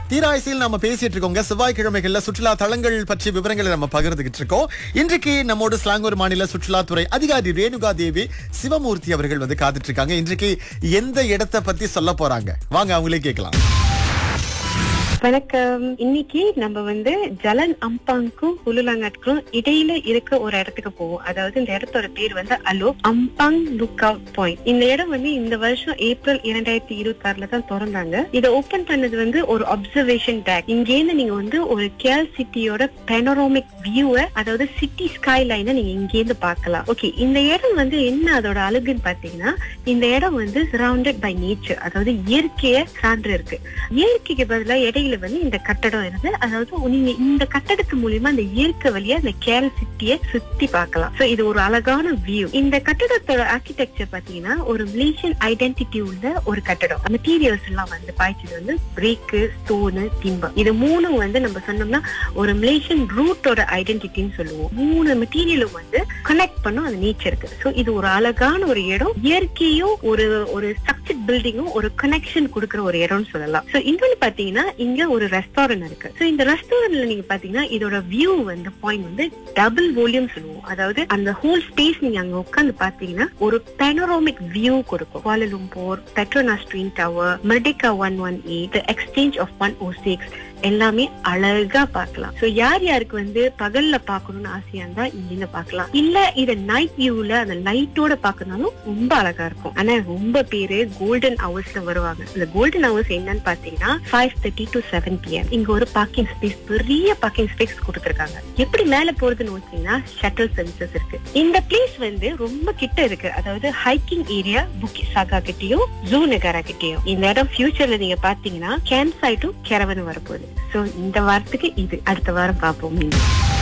தீராய்சியில் நம்ம பேசிட்டு இருக்கோங்க செவ்வாய்க்கிழமைகள்ல சுற்றுலா தலங்கள் பற்றிய விவரங்களை நம்ம பகிர்ந்துகிட்டு இருக்கோம் இன்றைக்கு நம்மோடு ஸ்லாங்கூர் மாநில சுற்றுலாத்துறை அதிகாரி ரேணுகா தேவி சிவமூர்த்தி அவர்கள் வந்து காத்துட்டு இருக்காங்க இன்றைக்கு எந்த இடத்தை பத்தி சொல்ல போறாங்க வாங்க அவங்களே கேட்கலாம் வணக்கம் இன்னைக்கு நம்ம வந்து ஜலன் அம்பாங்க்கும் ஹுலுலாங்காட்க்கும் இடையில இருக்க ஒரு இடத்துக்கு போவோம் அதாவது இந்த இடத்தோட பேர் வந்து அலோ அம்பாங் லுக் அவுட் பாயிண்ட் இந்த இடம் வந்து இந்த வருஷம் ஏப்ரல் இரண்டாயிரத்தி இருபத்தி ஆறுல தான் திறந்தாங்க இதை ஓபன் பண்ணது வந்து ஒரு அப்சர்வேஷன் டேக் இங்கேருந்து நீங்க வந்து ஒரு கேல் சிட்டியோட பெனரோமிக் வியூவை அதாவது சிட்டி ஸ்கை லைனை நீங்க இங்கேருந்து பார்க்கலாம் ஓகே இந்த இடம் வந்து என்ன அதோட அழகுன்னு பாத்தீங்கன்னா இந்த இடம் வந்து சரௌண்டட் பை நேச்சர் அதாவது இயற்கைய சான்று இருக்கு இயற்கைக்கு பதிலா இடையில வந்து இந்த கட்டடம் இருந்து அதாவது நீங்க இந்த கட்டடத்து மூலியமா அந்த இயற்கை வழியா இந்த கேல் சிட்டிய சுத்தி பார்க்கலாம் சோ இது ஒரு அழகான வியூ இந்த கட்டடத்தோட ஆர்கிடெக்சர் பாத்தீங்கன்னா ஒரு மலேசியன் ஐடென்டிட்டி உள்ள ஒரு கட்டடம் மெட்டீரியல்ஸ் எல்லாம் வந்து பாய்ச்சது வந்து பிரேக்கு ஸ்டோனு திம்பம் இது மூணும் வந்து நம்ம சொன்னோம்னா ஒரு மலேசியன் ரூட்டோட ஐடென்டிட்டின்னு சொல்லுவோம் மூணு மெட்டீரியலும் வந்து கனெக்ட் பண்ணும் அந்த நேச்சருக்கு சோ இது ஒரு அழகான ஒரு இடம் இயற்கையும் ஒரு ஒரு ஸ்ட்ரக்சர் பில்டிங்கும் ஒரு கனெக்ஷன் கொடுக்குற ஒரு இடம்னு சொல்லலாம் சோ இன்னொன்னு பாத்தீங்கன்னா இங்க ஒரு ரெஸ்டாரண்ட் இருக்கு சோ இந்த ரெஸ்டாரண்ட்ல நீங்க பாத்தீங்கன்னா இதோட வியூ வந்து பாயிண்ட் வந்து டபுள் வால்யூம் சொல்லுவோம் அதாவது அந்த ஹோல் ஸ்பேஸ் நீங்க அங்க உட்கார்ந்து பாத்தீங்கன்னா ஒரு பெனரோமிக் வியூ கொடுக்கும் Kuala Lumpur Petronas twin tower Merdeka one one eight exchange of one oh six எல்லாமே அழகா பார்க்கலாம் சோ யார் யாருக்கு வந்து பகல்ல பாக்கணும்னு ஆசையா இருந்தா இங்க பார்க்கலாம் இல்ல இத நைட் வியூல அந்த லைட்டோட பாக்கணும்னாலும் ரொம்ப அழகா இருக்கும் ஆனா ரொம்ப பேரு கோல்டன் ஹவர்ஸ்ல வருவாங்க இந்த கோல்டன் ஹவர்ஸ் என்னன்னு பாத்தீங்கன்னா five thirty to seven PM இங்க ஒரு பார்க்கிங் ஸ்பேஸ் பெரிய பார்க்கிங் ஸ்பேஸ் கொடுத்திருக்காங்க எப்படி மேல போறதுன்னு பார்த்தீங்கன்னா ஷட்டில் சர்வீசஸ் இருக்கு இந்த பிளேஸ் வந்து ரொம்ப கிட்ட இருக்கு அதாவது ஹைக்கிங் ஏரியா புக்கி சாகா கிட்டயும் ஜூ நகரா கிட்டயும் இந்த இடம் ஃபியூச்சர்ல நீங்க பாத்தீங்கன்னா கேம்ப் சைட்டும் கேரவனும் வரப்போகுது சோ இந்த வாரத்துக்கு இது அடுத்த வாரம் பார்ப்போம் மீண்டும்